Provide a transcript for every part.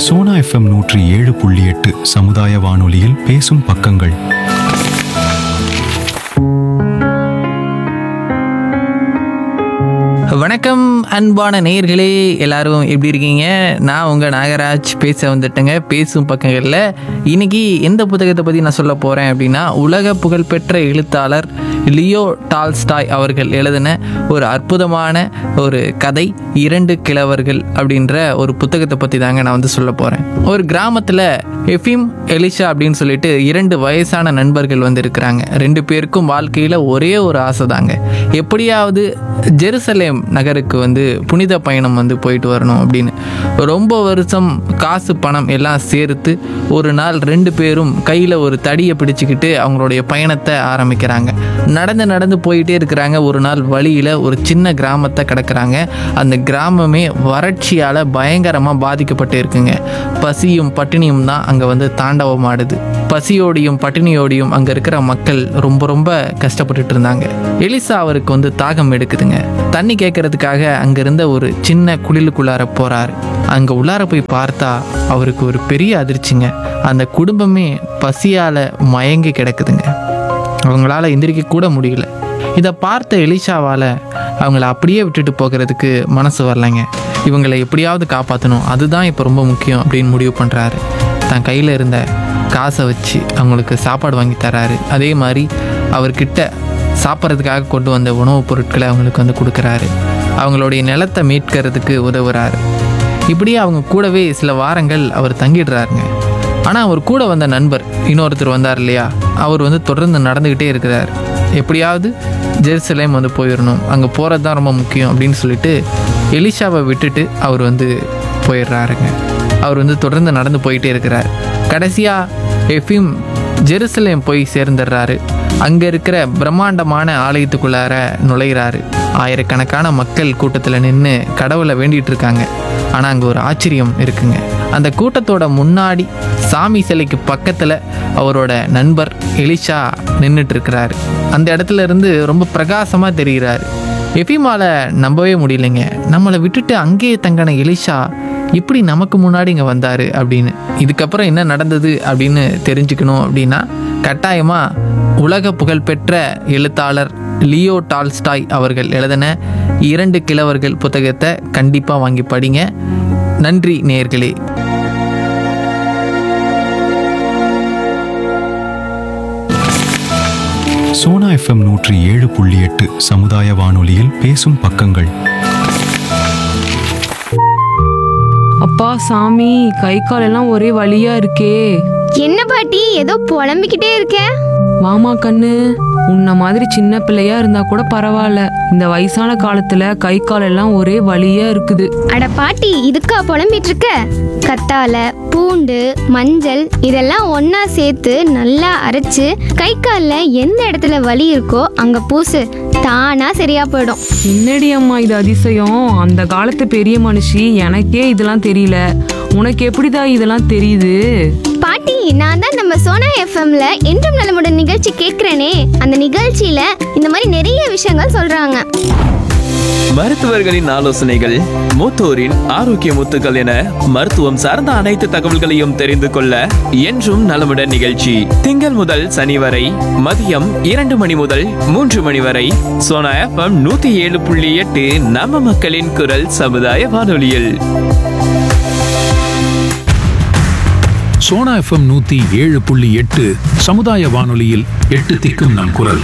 Sona FM நூற்றி ஏழு புள்ளி எட்டு சமுதாய வானொலியில் பேசும் பக்கங்கள் வணக்கம் அன்பான நேயர்களே எல்லாரும் எப்படி இருக்கீங்க நான் உங்கள் நாகராஜ் பேச வந்துட்டேங்க பேசும் பக்கங்களில் இன்னைக்கு எந்த புத்தகத்தை பற்றி நான் சொல்ல போகிறேன் அப்படின்னா உலக புகழ்பெற்ற எழுத்தாளர் லியோ டால்ஸ்டாய் அவர்கள் எழுதின ஒரு அற்புதமான ஒரு கதை இரண்டு கிழவர்கள் அப்படின்ற ஒரு புத்தகத்தை பற்றி தாங்க நான் வந்து சொல்ல போகிறேன் ஒரு கிராமத்தில் எஃபிம் எலிஷா அப்படின்னு சொல்லிட்டு இரண்டு வயசான நண்பர்கள் வந்து இருக்கிறாங்க ரெண்டு பேருக்கும் வாழ்க்கையில் ஒரே ஒரு ஆசை தாங்க எப்படியாவது ஜெருசலேம் நகருக்கு வந்து புனித பயணம் வந்து போயிட்டு வரணும் அப்படின்னு ரொம்ப வருஷம் காசு பணம் எல்லாம் சேர்த்து ஒரு நாள் ரெண்டு பேரும் கையில் ஒரு தடியை பிடிச்சிக்கிட்டு அவங்களுடைய பயணத்தை ஆரம்பிக்கிறாங்க நடந்து நடந்து போயிட்டே இருக்கிறாங்க ஒரு நாள் வழியில் ஒரு சின்ன கிராமத்தை கிடக்குறாங்க அந்த கிராமமே வறட்சியால் பயங்கரமாக பாதிக்கப்பட்டு இருக்குங்க பசியும் பட்டினியும் தான் அங்கே வந்து தாண்டவமாடுது பசியோடையும் பட்டினியோடையும் அங்கே இருக்கிற மக்கள் ரொம்ப ரொம்ப கஷ்டப்பட்டுட்டு இருந்தாங்க எலிசா அவருக்கு வந்து தாகம் எடுக்குதுங்க தண்ணி கேட்கறதுக்காக அங்க இருந்த ஒரு சின்ன குளிலுக்குள்ளார போறாரு அங்க உள்ளார போய் பார்த்தா அவருக்கு ஒரு பெரிய அதிர்ச்சிங்க அந்த குடும்பமே பசியால மயங்கி கிடக்குதுங்க அவங்களால எந்திரிக்க கூட முடியல இதை பார்த்த எலிஷாவால் அவங்கள அப்படியே விட்டுட்டு போகிறதுக்கு மனசு வரலைங்க இவங்களை எப்படியாவது காப்பாற்றணும் அதுதான் இப்போ ரொம்ப முக்கியம் அப்படின்னு முடிவு பண்ணுறாரு தன் கையில் இருந்த காசை வச்சு அவங்களுக்கு சாப்பாடு வாங்கி தராரு அதே மாதிரி அவர்கிட்ட சாப்பிட்றதுக்காக கொண்டு வந்த உணவுப் பொருட்களை அவங்களுக்கு வந்து கொடுக்குறாரு அவங்களுடைய நிலத்தை மீட்கிறதுக்கு உதவுறாரு இப்படியே அவங்க கூடவே சில வாரங்கள் அவர் தங்கிடுறாருங்க ஆனால் அவர் கூட வந்த நண்பர் இன்னொருத்தர் வந்தார் இல்லையா அவர் வந்து தொடர்ந்து நடந்துக்கிட்டே இருக்கிறார் எப்படியாவது ஜெருசலேம் வந்து போயிடணும் அங்கே போகிறது தான் ரொம்ப முக்கியம் அப்படின்னு சொல்லிட்டு எலிஷாவை விட்டுட்டு அவர் வந்து போயிடுறாருங்க அவர் வந்து தொடர்ந்து நடந்து போயிட்டே இருக்கிறார் கடைசியாக எஃபிம் ஜெருசலேம் போய் சேர்ந்துடுறாரு அங்கே இருக்கிற பிரம்மாண்டமான ஆலயத்துக்குள்ளார நுழைகிறாரு ஆயிரக்கணக்கான மக்கள் கூட்டத்தில் நின்று கடவுளை வேண்டிட்டு இருக்காங்க ஆனால் அங்கே ஒரு ஆச்சரியம் இருக்குங்க அந்த கூட்டத்தோட முன்னாடி சாமி சிலைக்கு பக்கத்தில் அவரோட நண்பர் எலிஷா நின்றுட்டு இருக்கிறாரு அந்த இடத்துல இருந்து ரொம்ப பிரகாசமாக தெரிகிறாரு எஃபிமால நம்பவே முடியலைங்க நம்மளை விட்டுட்டு அங்கேயே தங்கின எலிஷா இப்படி நமக்கு முன்னாடி இங்கே வந்தார் அப்படின்னு இதுக்கப்புறம் என்ன நடந்தது அப்படின்னு தெரிஞ்சுக்கணும் அப்படின்னா கட்டாயமாக உலக புகழ்பெற்ற எழுத்தாளர் லியோ டால்ஸ்டாய் அவர்கள் எழுதின இரண்டு கிழவர்கள் புத்தகத்தை கண்டிப்பாக வாங்கி படிங்க நன்றி நேயர்களே சோனா எஃப்எம் நூற்றி ஏழு புள்ளி எட்டு சமுதாய வானொலியில் பேசும் பக்கங்கள் அப்பா சாமி கை கால் எல்லாம் ஒரே வலியா இருக்கே என்ன பாட்டி ஏதோ புலம்பிக்கிட்டே இருக்க வாமா கண்ணு உன்ன மாதிரி சின்ன பிள்ளையா இருந்தா கூட பரவாயில்ல இந்த வயசான காலத்துல கை கால் எல்லாம் ஒரே வலியா இருக்குது அட பாட்டி இதுக்கா புலம்பிட்டு இருக்க கத்தால பூண்டு மஞ்சள் இதெல்லாம் ஒண்ணா சேர்த்து நல்லா அரைச்சு கை கால்ல எந்த இடத்துல வலி இருக்கோ அங்க பூசு தானா சரியா போயிடும் என்னடி அம்மா இது அதிசயம் அந்த காலத்து பெரிய மனுஷி எனக்கே இதெல்லாம் தெரியல உனக்கு எப்படிடா இதெல்லாம் தெரியுது பாட்டி நான் தான் நம்ம சோனா எஃப்எம்ல என்றும் நலமுடன் நிகழ்ச்சி கேட்கிறேனே அந்த நிகழ்ச்சியில இந்த மாதிரி நிறைய விஷயங்கள் சொல்றாங்க மருத்துவர்களின் ஆலோசனைகள் மூத்தோரின் ஆரோக்கிய முத்துக்கள் என மருத்துவம் சார்ந்த அனைத்து தகவல்களையும் தெரிந்து கொள்ள என்றும் நலமுடன் நிகழ்ச்சி திங்கள் முதல் சனி வரை மதியம் இரண்டு மணி முதல் மூன்று மணி வரை சோனா எஃப்எம் நூத்தி ஏழு புள்ளி எட்டு நம்ம மக்களின் குரல் சமுதாய வானொலியில் சோனா எஃப்எம் நூத்தி ஏழு புள்ளி எட்டு சமுதாய வானொலியில் எட்டு திக்கும் நம் குரல்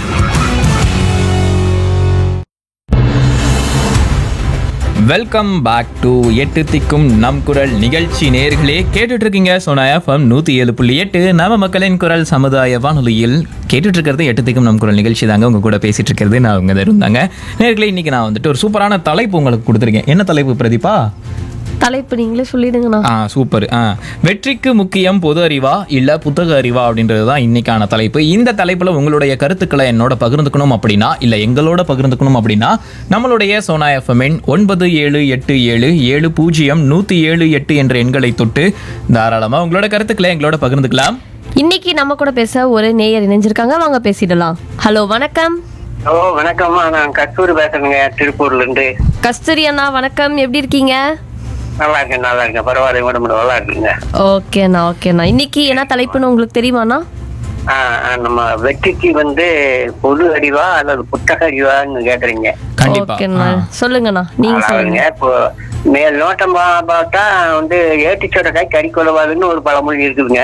வெல்கம் பேக் டு எட்டு திக்கும் நம் குரல் நிகழ்ச்சி நேர்களே கேட்டுட்டு இருக்கீங்க சோனா எஃப்எம் நூத்தி ஏழு புள்ளி எட்டு நம்ம மக்களின் குரல் சமுதாய வானொலியில் கேட்டுட்டு இருக்கிறது எட்டு திக்கும் நம் குரல் நிகழ்ச்சி தாங்க உங்க கூட பேசிட்டு இருக்கிறது நான் உங்க இருந்தாங்க நேர்களே இன்னைக்கு நான் வந்துட்டு ஒரு சூப்பரான தலைப்பு உங்களுக்கு கொடுத்துருக்கேன் என்ன தலைப்பு பிரதீபா தலைப்பு நீங்களே சொல்லிடுங்கண்ணா ஆ சூப்பர் ஆ வெற்றிக்கு முக்கியம் பொது அறிவா இல்ல புத்தக அறிவா அப்படின்றது தான் இன்னைக்கான தலைப்பு இந்த தலைப்புல உங்களுடைய கருத்துக்களை என்னோட பகிர்ந்துக்கணும் அப்படின்னா இல்ல எங்களோட பகிர்ந்துக்கணும் அப்படின்னா நம்மளுடைய சோனா எஃப்எம்என் ஒன்பது ஏழு எட்டு ஏழு ஏழு பூஜ்ஜியம் நூத்தி ஏழு எட்டு என்ற எண்களை தொட்டு தாராளமா உங்களோட கருத்துக்களை எங்களோட பகிர்ந்துக்கலாம் இன்னைக்கு நம்ம கூட பேச ஒரு நேயர் இணைஞ்சிருக்காங்க வாங்க பேசிடலாம் ஹலோ வணக்கம் ஓ வணக்கம்மா நான் கஸ்தூரி பேசுறேங்க திருப்பூர்ல இருந்து கஸ்தூரி அண்ணா வணக்கம் எப்படி இருக்கீங்க நல்லா இருக்கேன் நல்லா இருக்கேன் பரவாயில்ல உடம்பு நல்லா இருக்குங்க ஓகேண்ணா ஓகேண்ணா இன்னைக்கு என்ன தலைப்புன்னு உங்களுக்கு தெரியுமாண்ணா ஆ, ஆ, நம்ம வெற்றிக்கு வந்து பொது அறிவா அல்லது புத்தக அறிவான்னு கேக்குறீங்க கண்டிப்பா ஓகேண்ணா சொல்லுங்கண்ணா நீங்க அதாவதுங்க சொல்லுங்க இப்போ மேல் நோட்டம் பா- பார்த்தா வந்து ஏட்டி சொரக்காய் கறி கொலவாதுன்னு ஒரு பழமொழி இருக்குதுங்க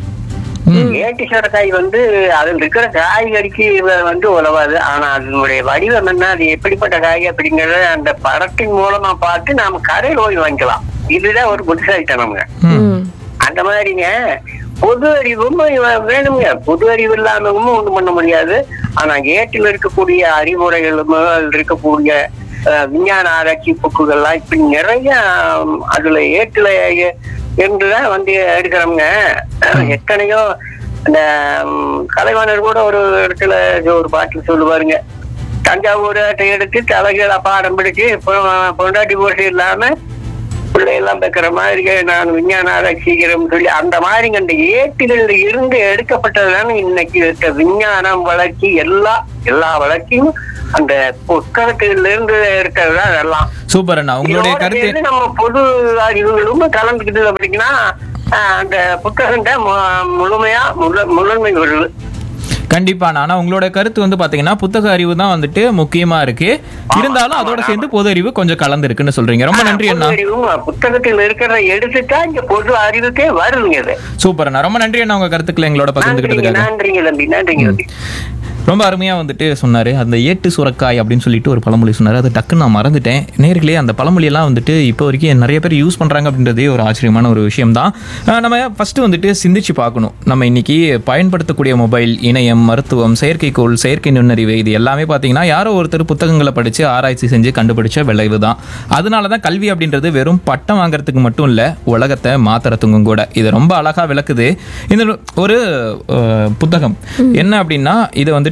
ஏட்டி சொரக்காய் வந்து அதில் இருக்கிற காய்கறிக்கு வ- வந்து உழவாது ஆனா அதனுடைய வடிவம் என்ன அது எப்படிப்பட்ட காய் அப்படிங்கறத அந்த படத்தின் மூலமா பார்த்து நாம கடையில் போய் வாங்கிக்கலாம் இதுதான் ஒரு புத்திசாலித்தனம்ங்க ம் அந்த மாதிரிங்க பொது அறிவும் இவ- வேணுங்க பொது அறிவு இல்லாமவும் ஒண்ணும் பண்ண முடியாது ஆனா ஏட்டில் இருக்கக்கூடிய அறிவுரைகளும் அதில் இருக்கக்கூடிய அஹ், விஞ்ஞான ஆராய்ச்சி புக்குகள்லாம் இப்படி நிறைய உம், அதுல ஏட்டுல எ- இருந்துதான் வந்து எடுக்கிறோம்ங்க எத்தனையோ இந்த உம், கலைவாணர் கூட ஒரு இடத்துல ஒரு பாட்டில் சொல்லுவாருங்க தஞ்சாவூர் எடுத்து தலைகளை பாடம் பிடிச்சு பொ- பொண்டாட்டி போட்டு இல்லாம பிள்ளையெல்லாம் வைக்கிற மாதிரி நான் விஞ்ஞான ஆராய்ச்சிக்கிறோம் சொல்லி அந்த மாதிரி அந்த ஏட்டுகள்ல இருந்து எடுக்கப்பட்டதுதானே இன்னைக்கு இருக்க விஞ்ஞானம் வளர்ச்சி எல்லா எல்லா வளர்ச்சியும் அந்த புத்தகத்தில இருந்து இருக்கிறது தான் எல்லாம் சூப்பர் அண்ணா உங்களுடைய இதோட கருத்து சேர்ந்து நம்ம பொது அறிவுகளும் கலந்துக்கிட்டு அப்படின்னா ஆஹ், அந்த புத்தகம் தான் மு- முழுமையா முழு- முதன்மை வருது கண்டிப்பா ஆனா உங்களோட கருத்து வந்து பாத்தீங்கன்னா புத்தக அறிவு தான் வந்துட்டு முக்கியமா இருக்கு இருந்தாலும் அதோட சேர்ந்து பொது அறிவு கொஞ்சம் கலந்து இருக்குன்னு சொல்றீங்க ரொம்ப நன்றி பொது அண்ணா அறிவும் புத்தகத்தில் இருக்கிறத எடுத்துட்டா இங்க பொது அறிவுக்கே வருதுங்க இது சூப்பர் அண்ணா ரொம்ப நன்றி அண்ணா உங்க கருத்துக்களை எங்களோட நன்றிங்க பகிர்ந்துக்கிட்டதுக்காக நன்றிங்க தம்பி நன்றிங்க தம்பி ரொம்ப அருமையாக வந்துட்டு சொன்னார் அந்த ஏட்டு சுரக்காய் அப்படின்னு சொல்லிட்டு ஒரு பழமொழி சொன்னார் அது டக்குன்னு நான் மறந்துட்டேன் நேர்களே அந்த பழமொழியெல்லாம் வந்துட்டு இப்போ வரைக்கும் நிறைய பேர் யூஸ் பண்ணுறாங்க அப்படின்றதே ஒரு ஆச்சரியமான ஒரு விஷயம் தான் நம்ம ஃபஸ்ட்டு வந்துட்டு சிந்திச்சு பார்க்கணும் நம்ம இன்னைக்கு பயன்படுத்தக்கூடிய மொபைல் இணையம் மருத்துவம் செயற்கைக்கோள் செயற்கை நுண்ணறிவு இது எல்லாமே பார்த்தீங்கன்னா யாரோ ஒருத்தர் புத்தகங்களை படித்து ஆராய்ச்சி செஞ்சு கண்டுபிடிச்ச விளைவு தான் அதனால தான் கல்வி அப்படின்றது வெறும் பட்டம் வாங்குறதுக்கு மட்டும் இல்லை உலகத்தை மாத்துறதுக்கும் கூட இது ரொம்ப அழகாக விளக்குது இந்த ஒரு அஹ், புத்தகம் என்ன அப்படின்னா இது வந்துட்டு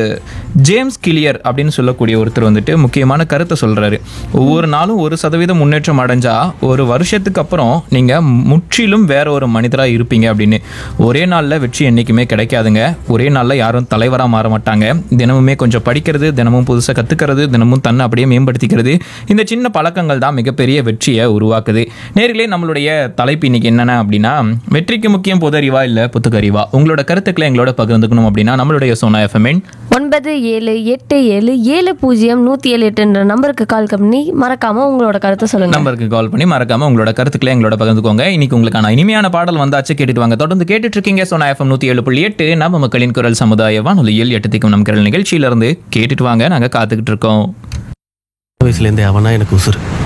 ஜேம்ஸ் கிளியர் அப்படின்னு சொல்லக்கூடிய ஒருத்தர் வந்துட்டு முக்கியமான கருத்தை சொல்றாரு ஒவ்வொரு நாளும் ஒரு சதவீதம் முன்னேற்றம் அடைஞ்சா ஒரு வருஷத்துக்கு அப்புறம் நீங்க முற்றிலும் வேற ஒரு மனிதரா இருப்பீங்க அப்படின்னு ஒரே நாள்ல வெற்றி என்னைக்குமே கிடைக்காதுங்க ஒரே நாள்ல யாரும் தலைவரா மாற மாட்டாங்க தினமுமே கொஞ்சம் படிக்கிறது தினமும் புதுசா கத்துக்கிறது தினமும் தன்னை அப்படியே மேம்படுத்திக்கிறது இந்த சின்ன பழக்கங்கள் தான் மிகப்பெரிய வெற்றியை உருவாக்குது நேர்களே நம்மளுடைய தலைப்பு இன்னைக்கு என்னென்ன அப்படின்னா வெற்றிக்கு முக்கியம் பொது அறிவா இல்ல புத்தக அறிவா உங்களோட கருத்துக்களை எங்களோட பகிர்ந்துக்கணும் அப்படின்னா நம்மளுடைய சோனா எஃப்எம்என் ஒன்பது ஏழு எட்டு ஏழு ஏழு பூஜ்ஜியம் நூற்றி ஏழு எட்டுன்ற நம்பருக்கு கால் பண்ணி மறக்காம உங்களோட கருத்தை சொல்லுங்க நம்பருக்கு கால் பண்ணி மறக்காம உங்களோட கருத்துக்களை எங்களோட பகிர்ந்துக்கோங்க இன்னைக்கு உங்களுக்கான இனிமையான பாடல் வந்தாச்சு கேட்டுட்டு வாங்க தொடர்ந்து கேட்டுட்டு இருக்கீங்க சோனா எஃப்எம் நூத்தி ஏழு புள்ளி எட்டு நம்ம மக்களின் குரல் சமுதாய வானொலியில் எட்டு திக்கும் நம் குரல் நிகழ்ச்சியில இருந்து கேட்டுட்டு வாங்க நாங்க காத்துக்கிட்டு இருக்கோம் வயசுலேருந்தே அவனா எனக்கு உசுறு